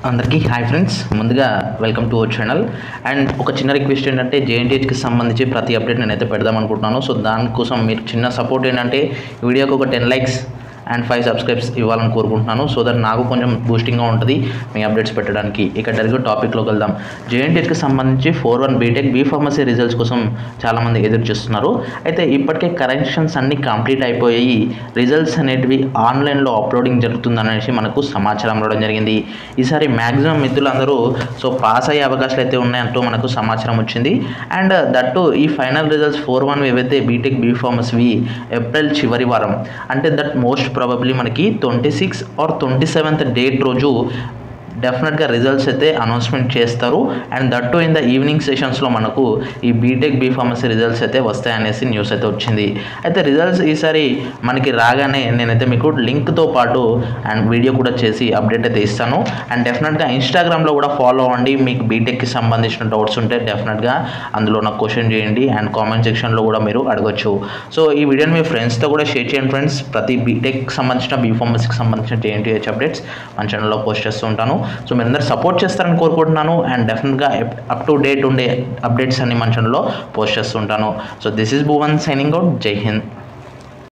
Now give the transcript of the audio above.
అందరికీ hi friends ముందుగా welcome to our channel and ఒక చిన్న రిక్వెస్ట్ ఏంటంటే జేఎన్టీహెచ్కి సంబంధించి ప్రతి అప్డేట్ నేనైతే పెడదాం అనుకుంటున్నాను సో దానికోసం మీరు చిన్న సపోర్ట్ ఏంటంటే ఈ వీడియోకి ఒక ten likes and five subscribes ఇవ్వాలని కోరుకుంటున్నాను సో దట్ నాకు కొంచెం బూస్టింగ్గా ఉంటుంది మీ అప్డేట్స్ పెట్టడానికి ఇక డైరెక్ట్గా టాపిక్లోకి వెళ్దాం జేఎన్టీహెచ్కి సంబంధించి four one BTech B pharmacy results కోసం చాలామంది ఎదురు చూస్తున్నారు అయితే ఇప్పటికే కరెక్షన్స్ అన్నీ కంప్లీట్ అయిపోయి రిజల్ట్స్ అనేటివి ఆన్లైన్లో అప్లోడింగ్ జరుగుతుందనేసి మనకు సమాచారం రావడం జరిగింది ఈసారి మ్యాక్సిమం మిత్రులందరూ సో పాస్ అయ్యే అవకాశాలు అయితే ఉన్నాయంటూ మనకు సమాచారం వచ్చింది అండ్ దట్టు ఈ ఫైనల్ రిజల్ట్స్ ఫోర్ వన్ ఏవైతే బీటెక్ బీ ఫార్మసీవి ఏప్రిల్ చివరి వారం అంటే దట్ మోస్ట్ ప్రాబబ్లీ మనకి twenty six or twenty seventh date రోజు డెఫినెట్గా రిజల్ట్స్ అయితే అనౌన్స్మెంట్ చేస్తారు and that to in the evening సెషన్స్లో మనకు ఈ బీటెక్ బీ ఫార్మసీ రిజల్ట్స్ అయితే వస్తాయనేసి న్యూస్ అయితే వచ్చింది అయితే రిజల్ట్స్ ఈసారి మనకి రాగానే నేనైతే మీకు లింక్తో పాటు అండ్ వీడియో కూడా చేసి అప్డేట్ అయితే ఇస్తాను అండ్ డెఫినెట్గా ఇన్స్టాగ్రామ్లో కూడా ఫాలో అవ్వండి మీకు బీటెక్కి సంబంధించిన డౌట్స్ ఉంటే డెఫినెట్గా అందులో నాకు క్వశ్చన్ చేయండి అండ్ కామెంట్ సెక్షన్లో కూడా మీరు అడగొచ్చు సో ఈ వీడియోని మీ ఫ్రెండ్స్తో కూడా షేర్ చేయండి ఫ్రెండ్స్ ప్రతి బీటెక్ సంబంధించిన బీ ఫార్మసీకి సంబంధించిన జేఎన్టీహెచ్ అప్డేట్స్ మన ఛానల్లో పోస్ట్ చేస్తూ ఉంటాను సో మీరు అందరూ సపోర్ట్ చేస్తారని కోరుకుంటున్నాను అండ్ డెఫినెట్గా అప్ టు డేట్ ఉండే అప్డేట్స్ అన్ని మన ఛానల్లో పోస్ట్ చేస్తుంటాను so this is Bhuvan signing out జై హింద్